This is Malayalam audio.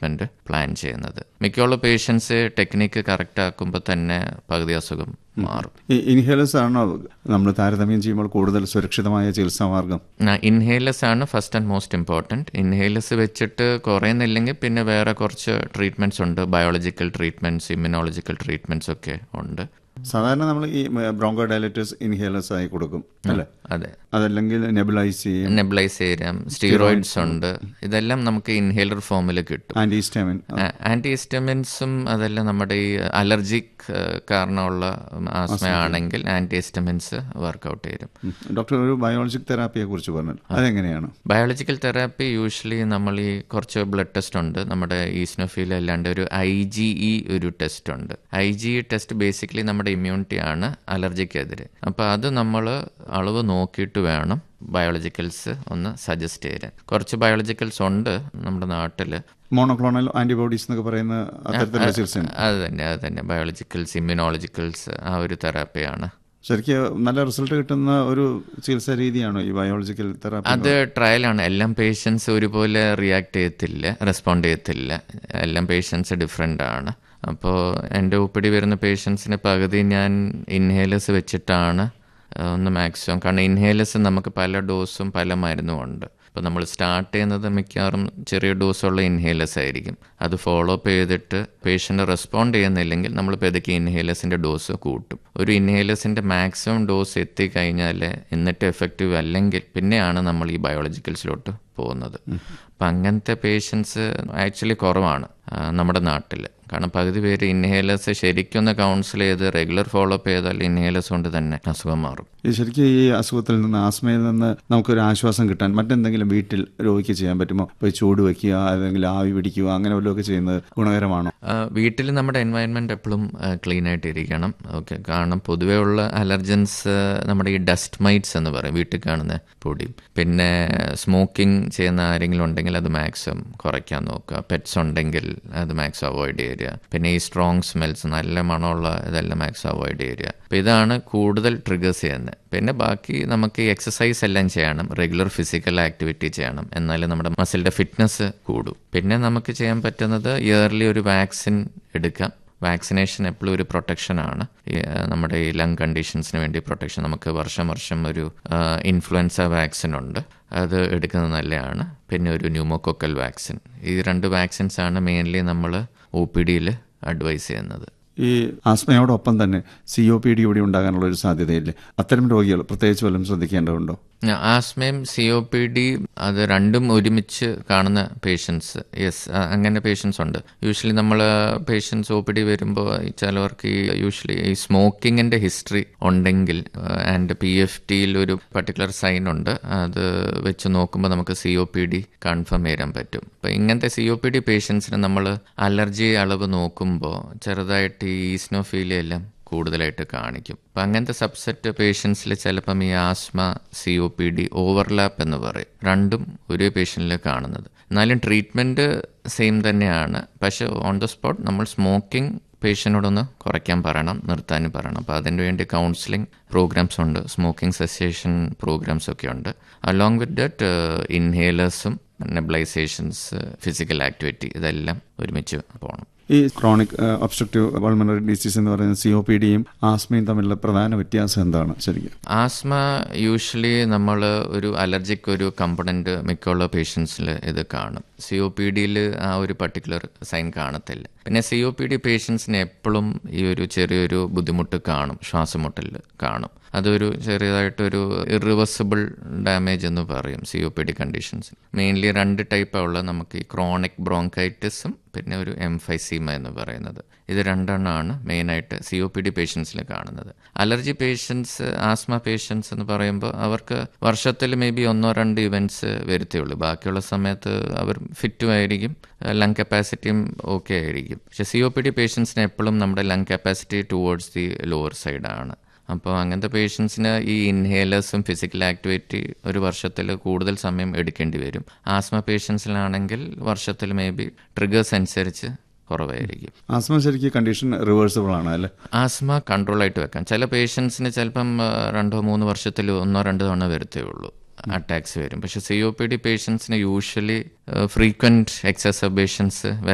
ട്രീറ്റ്മെൻറ്റ് പ്ലാൻ ചെയ്യുന്നത് മിക്കുള്ള പേഷ്യൻസ് ടെക്നിക്ക് കറക്റ്റ് ആക്കുമ്പോൾ തന്നെ പകുതി അസുഖം മാറും ഈ ഇൻഹേലേഴ്സ് ആണോ നമ്മൾ താരതമ്യം ചെയ്യുമ്പോൾ കൂടുതൽ സുരക്ഷിതമായ ചികിത്സാ മാർഗം ഇൻഹേലേഴ്സ് ആണ് first and most important inhalers വെച്ചിട്ട് കുറയുന്നില്ലെങ്കിൽ പിന്നെ വേറെ കുറച്ച് ട്രീറ്റ്മെൻറ്റ്സ് ഉണ്ട് ബയോളജിക്കൽ ട്രീറ്റ്മെൻറ്റ്സ് ഇമ്മ്യൂണോളജിക്കൽ ട്രീറ്റ്മെൻറ്റ്സ് ഒക്കെ ഉണ്ട് സാധാരണ നമ്മൾ ഈ ബ്രോങ്കോ ഡയലറ്റേഴ്സ് ഇൻഹേലേഴ്സ് ആയി കൊടുക്കും അല്ലേ അതെ അതല്ലെങ്കിൽ നെബുലൈസ് ചെയ്യും നെബിലൈസ് ചെയ്യാം സ്റ്റീറോയിഡ്സ് ഉണ്ട് ഇതെല്ലാം നമുക്ക് ഇൻഹേലർ ഫോമിൽ കിട്ടും ആന്റിഹിസ്റ്റാമിൻ ആന്റി ഹിസ്റ്റമിൻസും അതെല്ലാം നമ്മുടെ ഈ അലർജിക് കാരണമുള്ള ആസ്മയാണെങ്കിൽ ആന്റി ഹിസ്റ്റമിൻസ് വർക്കൗട്ട് ചെയ്യും ഡോക്ടർ ഒരു ബയോളജിക് തെറാപ്പിയെ കുറിച്ച് പറഞ്ഞു അതെങ്ങനെയാണ് ബയോളജിക്കൽ തെറാപ്പി യൂഷ്വലി നമ്മൾ ഈ കുറച്ച് ബ്ലഡ് ടെസ്റ്റ് ഉണ്ട് നമ്മുടെ ഈസ്നോഫീൽ അല്ലാണ്ട് ഒരു ഐ ജി ഇ ഒരു ടെസ്റ്റ് ഉണ്ട് I G E test basically നമ്മുടെ ഇമ്മ്യൂണിറ്റി ആണ് അലർജിക്കെതിരെ അപ്പോൾ അത് നമ്മൾ അളവ് നോക്കിയിട്ട് വേണം ബയോളജിക്കൽസ് ഒന്ന് സജസ്റ്റ് ചെയ്യാൻ കുറച്ച് ബയോളജിക്കൽസ് ഉണ്ട് നമ്മുടെ നാട്ടിൽ മോണോക്ലോണൽ ആന്റിബോഡീസ് എന്നൊക്കെ പറയുന്ന അത്തരത്തിലുള്ള ചികിത്സയാണ് അത് തന്നെ അത് തന്നെ ബയോളജിക്കൽസ് ഇമ്മ്യൂണോളജിക്കൽസ് ആ ഒരു തെറാപ്പിയാണ് ശരിക്കും നല്ല റിസൾട്ട് കിട്ടുന്ന ഒരു ചികിത്സാ രീതിയാണോ ഈ ബയോളജിക്കൽ തെറാപ്പി അത് ട്രയലാണ് എല്ലാം പേഷ്യൻസ് ഒരുപോലെ റിയാക്ട് ചെയ്യത്തില്ല റെസ്പോണ്ട് ചെയ്യത്തില്ല എല്ലാം പേഷ്യൻസ് ഡിഫറെൻ്റ് ആണ് അപ്പോൾ എൻ്റെ ഉപ്പിടി വരുന്ന പേഷ്യൻസിന് പകുതി ഞാൻ ഇൻഹേലേഴ്സ് വെച്ചിട്ടാണ് ഒന്ന് മാക്സിമം കാരണം ഇൻഹേലേഴ്സ് നമുക്ക് പല ഡോസും പല മരുന്നും ഉണ്ട് അപ്പോൾ നമ്മൾ സ്റ്റാർട്ട് ചെയ്യുന്നത് മിക്കവാറും ചെറിയ ഡോസുള്ള ഇൻഹേലേഴ്സ് ആയിരിക്കും അത് ഫോളോ അപ്പ് ചെയ്തിട്ട് പേഷ്യൻ്റ് റെസ്പോണ്ട് ചെയ്യുന്നില്ലെങ്കിൽ നമ്മൾ പെതുക്കി ഇൻഹേലേഴ്സിൻ്റെ ഡോസ് കൂട്ടും ഒരു ഇൻഹേലേഴ്സിൻ്റെ മാക്സിമം ഡോസ് എത്തിക്കഴിഞ്ഞാൽ എന്നിട്ട് എഫക്റ്റീവ് അല്ലെങ്കിൽ പിന്നെയാണ് നമ്മൾ ഈ ബയോളജിക്കൽസിലോട്ട് പോകുന്നത് അപ്പം അങ്ങനത്തെ പേഷ്യൻസ് ആക്ച്വലി കുറവാണ് നമ്മുടെ നാട്ടിൽ കാരണം പകുതി പേര് ഇൻഹേലേഴ്സ് ശരിക്കൊന്ന് കൗൺസിൽ ചെയ്ത് റെഗുലർ ഫോളോ അപ്പ് ചെയ്താൽ ഇൻഹേലേഴ്സ് കൊണ്ട് തന്നെ അസുഖം മാറും ഈ ശരിക്കും ഈ അസുഖത്തിൽ നിന്ന് ആസ്മയിൽ നിന്ന് നമുക്കൊരു ആശ്വാസം കിട്ടാൻ മറ്റെന്തെങ്കിലും വീട്ടിൽ രോഗിക്ക് ചെയ്യാൻ പറ്റുമോ ഇപ്പോൾ ചൂട് വയ്ക്കുക അല്ലെങ്കിൽ ആവി പിടിക്കുക അങ്ങനെ വല്ലതൊക്കെ ചെയ്യുന്നത് ഗുണകരമാണോ വീട്ടിൽ നമ്മുടെ എൻവയൺമെൻറ്റ് എപ്പോഴും ക്ലീൻ ആയിട്ട് ഇരിക്കണം ഓക്കെ കാരണം പൊതുവേ ഉള്ള അലർജൻസ് നമ്മുടെ ഈ ഡസ്റ്റ് മൈറ്റ്സ് എന്ന് പറയും വീട്ടിൽ കാണുന്ന പൊടി പിന്നെ സ്മോക്കിംഗ് ചെയ്യുന്ന ആരെങ്കിലും ഉണ്ടെങ്കിൽ അത് മാക്സിമം കുറയ്ക്കാൻ നോക്കുക പെറ്റ്സ് ഉണ്ടെങ്കിൽ അത് മാക്സിമം അവോയ്ഡ് ചെയ്യുക പിന്നെ ഈ സ്ട്രോങ് സ്മെൽസ് നല്ല മണമുള്ള ഇതെല്ലാം മാക്സിമം അവോയ്ഡ് ചെയ്യുക അപ്പോൾ ഇതാണ് കൂടുതൽ ട്രിഗേഴ്സ് ചെയ്യുന്നത് പിന്നെ ബാക്കി നമുക്ക് ഈ എക്സസൈസ് എല്ലാം ചെയ്യണം റെഗുലർ ഫിസിക്കൽ ആക്ടിവിറ്റി ചെയ്യണം എന്നാലും നമ്മുടെ മസിലിൻ്റെ ഫിറ്റ്നസ് കൂടും പിന്നെ നമുക്ക് ചെയ്യാൻ പറ്റുന്നത് ഇയർലി ഒരു വാക്സിൻ എടുക്കാം വാക്സിനേഷൻ എപ്പോഴും ഒരു പ്രൊട്ടക്ഷനാണ് നമ്മുടെ ഈ ലങ് കണ്ടീഷൻസിന് വേണ്ടി പ്രൊട്ടക്ഷൻ നമുക്ക് വർഷം വർഷം ഒരു ഇൻഫ്ലുവൻസ വാക്സിൻ ഉണ്ട് അത് എടുക്കുന്നത് നല്ലതാണ് പിന്നെ ഒരു ന്യൂമോക്കൊക്കൽ വാക്സിൻ ഈ രണ്ട് വാക്സിൻസ് ആണ് മെയിൻലി നമ്മൾ ഒ പി ഡിയിൽ അഡ്വൈസ് ചെയ്യുന്നത് ഈ ആസ്മയോടൊപ്പം തന്നെ സി ഒ പി ഡി കൂടി ഉണ്ടാകാനുള്ള ഒരു സാധ്യതയില്ലേ അത്തരം രോഗികൾ പ്രത്യേകിച്ച് വല്ലതും ശ്രദ്ധിക്കേണ്ടതുണ്ടോ ആസ്മയും സി ഒ പി ഡി അത് രണ്ടും ഒരുമിച്ച് കാണുന്ന പേഷ്യൻസ് യെസ് അങ്ങനെ പേഷ്യൻസ് ഉണ്ട് യൂഷ്വലി നമ്മൾ പേഷ്യൻസ് ഒ പി ഡി വരുമ്പോൾ ചിലവർക്ക് ഈ യൂഷ്വലി ഈ സ്മോക്കിങ്ങിൻ്റെ ഹിസ്റ്ററി ഉണ്ടെങ്കിൽ ആൻഡ് പി എഫ് ടിയിൽ ഒരു പർട്ടിക്കുലർ സൈൻ ഉണ്ട് അത് വെച്ച് നോക്കുമ്പോൾ നമുക്ക് C O P D confirm ചെയ്യാൻ പറ്റും അപ്പോൾ ഇങ്ങനത്തെ സി ഒ പി ഡി പേഷ്യൻസിന് നമ്മൾ അലർജി അളവ് നോക്കുമ്പോൾ ചെറുതായിട്ട് ഈ ഈസ്നോഫീലിയ എല്ലാം കൂടുതലായിട്ട് കാണിക്കും അപ്പം അങ്ങനത്തെ സബ്സെറ്റ് പേഷ്യൻസിൽ ചിലപ്പം ഈ asthma C O P D overlap എന്ന് പറയും രണ്ടും ഒരേ പേഷ്യൻറ്റിൽ കാണുന്നത് എന്നാലും ട്രീറ്റ്മെൻറ്റ് സെയിം തന്നെയാണ് പക്ഷേ ഓൺ ദ സ്പോട്ട് നമ്മൾ സ്മോക്കിംഗ് പേഷ്യനോടൊന്ന് കുറയ്ക്കാൻ പറയണം നിർത്താനും പറയണം അപ്പോൾ അതിന് വേണ്ടി കൗൺസിലിംഗ് പ്രോഗ്രാംസ് ഉണ്ട് സ്മോക്കിംഗ് സെസേഷൻ പ്രോഗ്രാംസ് ഒക്കെ ഉണ്ട് അലോങ് വിത്ത് ദറ്റ് ഇൻഹേലേഴ്സും നെബിലൈസേഷൻസ് ഫിസിക്കൽ ആക്ടിവിറ്റി ഇതെല്ലാം ഒരുമിച്ച് പോകണം ഈ ക്രോണിക് ഒബ്സ്ട്രക്റ്റീവ് പൾമണറി ഡിസീസ് എന്ന് പറയുന്ന സി ഒ പി ഡിയും ആസ്മയും തമ്മിലുള്ള പ്രധാന വ്യത്യാസം എന്താണ് ശരിക്കും ആസ്മ യൂഷ്വലി നമ്മൾ ഒരു അലർജിക് ഒരു കമ്പണൻറ്റ് മിക്കുള്ള പേഷ്യൻസിൽ ഇത് കാണും സി ഒ പി ഡിയിൽ ആ ഒരു പർട്ടിക്കുലർ സൈൻ കാണത്തില്ല പിന്നെ സി ഒ പി ഡി പേഷ്യൻസിന് എപ്പോഴും ഈ ഒരു ചെറിയൊരു ബുദ്ധിമുട്ട് കാണും ശ്വാസമുട്ടൽ കാണും അതൊരു ചെറിയതായിട്ടൊരു ഇറിവേഴ്സിബിൾ ഡാമേജ് എന്ന് പറയും C O P D conditions mainly രണ്ട് ടൈപ്പാണ് ഉള്ളത് നമുക്ക് ഈ ക്രോണിക് ബ്രോങ്കൈറ്റിസും പിന്നെ ഒരു എംഫൈസീമ എന്ന് പറയുന്നത് ഇത് രണ്ടെണ്ണമാണ് മെയിനായിട്ട് സി ഒ പി ഡി പേഷ്യൻസിൽ കാണുന്നത് അലർജി പേഷ്യൻസ് ആസ്മ പേഷ്യൻസ് എന്ന് പറയുമ്പോൾ അവർക്ക് വർഷത്തിൽ മേ ബി ഒന്നോ രണ്ട് ഇവൻറ്റ്സ് വരുത്തേയുള്ളൂ ബാക്കിയുള്ള സമയത്ത് അവർ ഫിറ്റും ആയിരിക്കും ലങ് കപ്പാസിറ്റിയും ഓക്കെ ആയിരിക്കും പക്ഷേ സി ഒ പി ഡി പേഷ്യൻസിന് എപ്പോഴും നമ്മുടെ lung capacity towards the lower സൈഡാണ് അപ്പോൾ അങ്ങനത്തെ പേഷ്യൻസിന് ഈ ഇൻഹേലേഴ്സും ഫിസിക്കൽ ആക്ടിവിറ്റി ഒരു വർഷത്തിൽ കൂടുതൽ സമയം എടുക്കേണ്ടി വരും ആസ്മ പേഷ്യൻസിലാണെങ്കിൽ വർഷത്തിൽ മേ ബി ട്രിഗേഴ്സ് അനുസരിച്ച് കുറവായിരിക്കും ആസ്മ ശരിക്കും കണ്ടീഷൻ റിവേഴ്സിബിൾ ആണ് അല്ലേ ആസ്മ കൺട്രോൾ ആയിട്ട് വെക്കാം ചില പേഷ്യൻസിന് ചിലപ്പം രണ്ടോ മൂന്നോ വർഷത്തിൽ ഒന്നോ രണ്ടോ തവണ വരത്തേ ഉള്ളൂ അറ്റാക്സ് വരും പക്ഷെ സി ഒ പി ഡി പേഷ്യൻസിന് യൂഷ്വലി ഫ്രീക്വൻറ്റ് എക്സസബേഷൻസ്